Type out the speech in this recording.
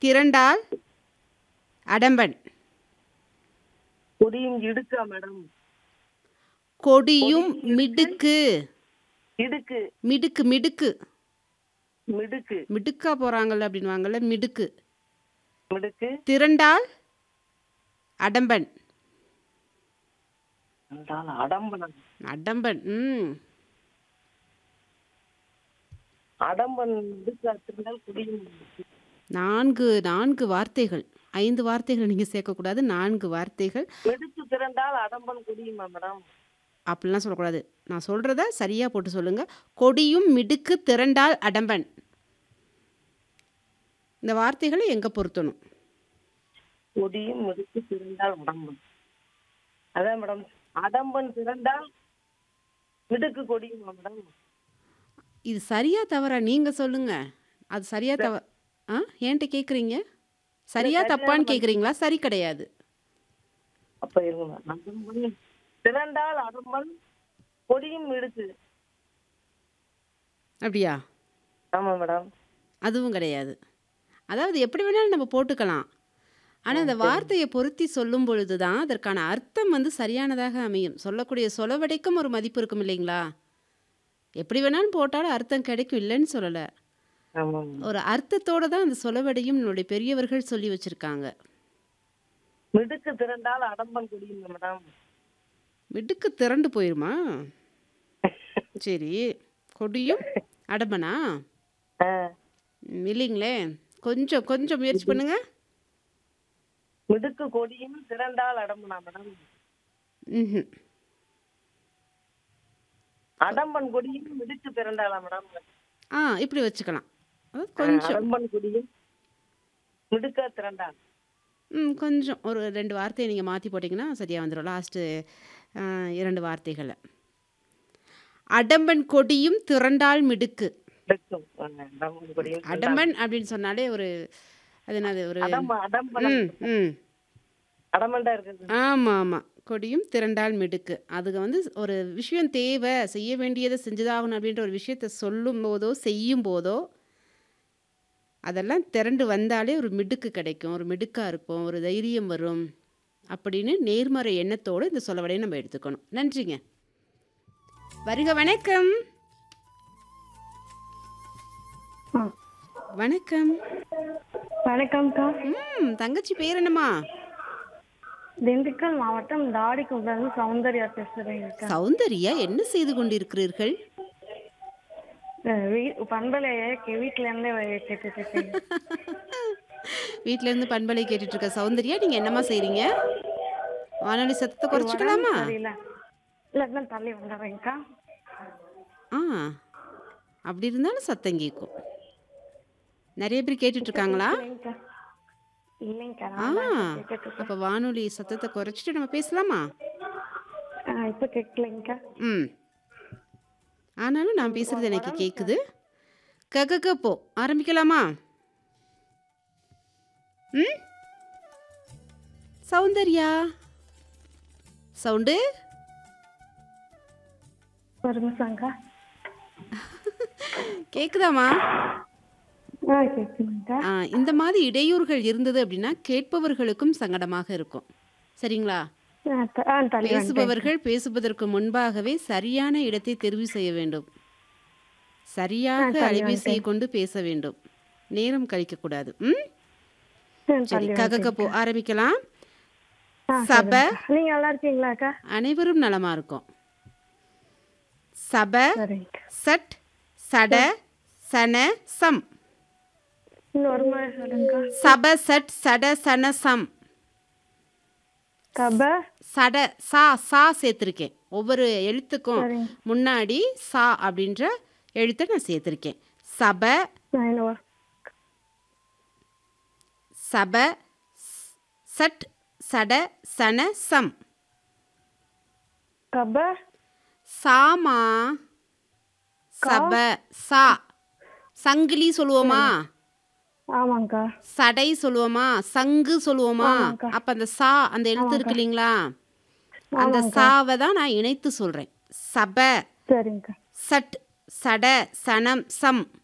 திரண்டால் அடம்பன் கொடியும் இடுக்கா மேடம் கொடியும் மிடுக்கு இடுக்கு மிடுக்கு மிடுக்கு மிடுக்கு மிடுக்கா போகிறாங்கல்ல அப்படின்வாங்கல்ல மிடுக்கு மிடுக்கு திரண்டால் அடம்பன் என்றால் அடம்பனம் அடம்பன் ம் அடம்பன் இடுக்கா திருந்தால் கொடியும் இடுக்கு. நான்கு நான்கு வார்த்தைகள் ஐந்து வார்த்தைகள் நீங்கள் சேர்க்கக்கூடாது நான்கு வார்த்தைகள் மிடுக்கு திரண்டால் அடம்பன் கொடியுமா மேடம் அப்படிலாம் சொல்லக்கூடாது நான் சொல்கிறத சரியாக போட்டு சொல்லுங்கள் கொடியும் மிடுக்கு திரண்டால் அடம்பன் இந்த வார்த்தைகளை எங்கே பொருத்தணும் கொடியும் மிடுக்கு திரண்டால் அடம்பன் அதான் மேடம் அடம்பன் திரண்டால் மிடுக்கு கொடியுமா மேடம் இது சரியா தவறா நீங்கள் சொல்லுங்கள் அது சரியா தவ ஆ ஏன்ட்ட கேட்குறீங்க சரியா தப்பான்னு கேட்குறீங்களா சரி கிடையாது அப்ப இருங்க அடம்பன் திரண்டால் அடம்பன் கொடியும் மிடுக்கு அப்படியா ஆமா மேடம் அதுவும் கிடையாது அதாவது எப்படி வேணாலும் நம்ம போட்டுக்கலாம் ஆனால் அந்த வார்த்தையை பொருத்தி சொல்லும் பொழுது தான் அதற்கான அர்த்தம் வந்து சரியானதாக அமையும் சொல்லக்கூடிய சொலவடைக்கும் ஒரு மதிப்பு இருக்கும் இல்லைங்களா எப்படி வேணாலும் போட்டாலும் அர்த்தம் கிடைக்கும் இல்லைன்னு சொல்லலை ஆமா ஒரு அர்த்தத்தோட தான் அந்த சொலவடையும் நம்மளுடைய பெரியவர்கள் சொல்லி வச்சுருக்காங்க மிடுக்கு திரண்டால் அடம்பன் கொடியுமா மேடம் மிடுக்கு திரண்டு போயிருமா சரி கொடியும் அடம்பனா ஆ, ம், இல்லைங்களே கொஞ்சம் கொஞ்சம் முயற்சி பண்ணுங்க மிடுக்கு கொடியும் திரண்டால் அடம்பனா மேடம் ம்ஹும். அடம்பன் கொடியும் மிடுக்கு திரண்டாளா மேடம் ஆ இப்படி வச்சுக்கலாம் அதாவது கொஞ்சம் அடம்பன் கொடியும் மிடுக்கா திரண்டாள் ம் கொஞ்சம் ஒரு ரெண்டு வார்த்தையை நீங்கள் மாற்றி போட்டிங்கன்னா சரியாக வந்துடும் லாஸ்ட்டு இரண்டு வார்த்தைகளை அடம்பன் கொடியும் திரண்டால் மிடுக்கு மிடுக்கும் ஆ, அடம்பன் கொடியும் அடம்பன் அப்படின்னு சொன்னாலே ஒரு அது என்னது ஒரு அடம்ப அடம்பன் ம் ம் அடமண்டா இருக்குது ஆமாம் ஆமாம் கொடியும் திரண்டால் மிடுக்கு அதுக்கு வந்து ஒரு விஷயம் தேவை செய்ய வேண்டியதை செஞ்சுதாகணும் அப்படின்ற ஒரு விஷயத்தை சொல்லும் போதோ செய்யும் போதோ அதெல்லாம் திரண்டு வந்தாலே ஒரு மிடுக்கு கிடைக்கும் ஒரு மிடுக்காக இருக்கும் ஒரு தைரியம் வரும் அப்படின்னு நேர்மறை எண்ணத்தோடு இந்த சொல்லவடையை நம்ம எடுத்துக்கணும் நன்றிங்க வருக வணக்கம் வணக்கம் வணக்கம்க்கா ம் தங்கச்சி பேர் என்னம்மா திண்டுக்கல் மாவட்டம் தாடிக்குப்பம் சௌந்தர்யா பேசுறேங்கக்கா சௌந்தர்யா என்ன செய்து கொண்டிருக்கிறீர்கள் அஹ் வீ- பண்பலைய கே- வீட்ல இருந்தே கேட்டுட்டு இருக்கேன் வீட்ல இருந்து பண்பலை கேட்டுட்டு இருக்க சௌந்தர்யா நீங்க என்னம்மா செய்றீங்க வானொலி சத்தத்தை குறைச்சிக்கலாமா தெரியல இல்ல தள்ளி வந்துடுறேங்க்கா ஆ அப்படி இருந்தாலும் சத்தம் கேட்கும் நிறைய பேர் கேட்டுட்டு இருக்காங்களா இல்லைங்கக்கா இல்லைங்கக்கா ஆ நான் தான் கேட்டுட்டு இருக்கேன். அப்போ வானொலி சத்தத்தை குறைச்சிட்டு நம்ம பேசலாமா ஆ, இப்ப கேட்கலைங்கக்கா ம் ஆனாலும் நான் பேசுறது எனக்கு கேட்குது கக போ ஆரம்பிக்கலாமா ம் சௌந்தர்யா சவுண்டு ஒரு நிமிஷம்க்கா கேக்குதாமா ஆ கேட்குதுங்கக்கா ஆ, இந்த மாதிரி இடையூறுகள் இருந்தது அப்படின்னா கேட்பவர்களுக்கும் சங்கடமாக இருக்கும் சரிங்களா ஆ, த- ஆ தள்ளி வந்துட்டேன் பேசுபவர்கள் பேசுவதற்கு முன்பாகவே சரியான இடத்தை தெரிவு செய்ய வேண்டும் சரியாக அலைபேசியை கொண்டு பேச வேண்டும் நேரம் கழிக்கக்கூடாது ம் ஆ, சரி தள்ளி ககக்க போ ஆரம்பிக்கலாம் ஆ, சப நீங்க நல்லா இருக்கீங்களாக்கா அனைவரும் நலமா இருக்கும் சப சரிங்கக்கா சட் சட சன சம் இன்னொரு முறை சொல்லுங்கக்கா சப சட் சட சன சம் கப சட சா சா சேர்த்துருக்கேன் ஒவ்வொரு எழுத்துக்கும் சரிங்க. முன்னாடி சா அப்படின்ற எழுத்தை நான் சேர்த்துருக்கேன் சப நான் இன்னொரு சப ஸ்- சட் சட சன சம் கப சாமா சப சா சங்கிலி சொல்லுவோமா ஆமாங்கக்கா சடை சொல்லுவோமா சங்கு சொல்லுவோமா ஆமாக்கா. அப்ப அந்த சா அந்த எழுத்து இருக்கு இல்லைங்களா அந்த சாவை தான் நான் இணைத்து சொல்றேன் சப சரிங்கக்கா சட் சட சனம் சம்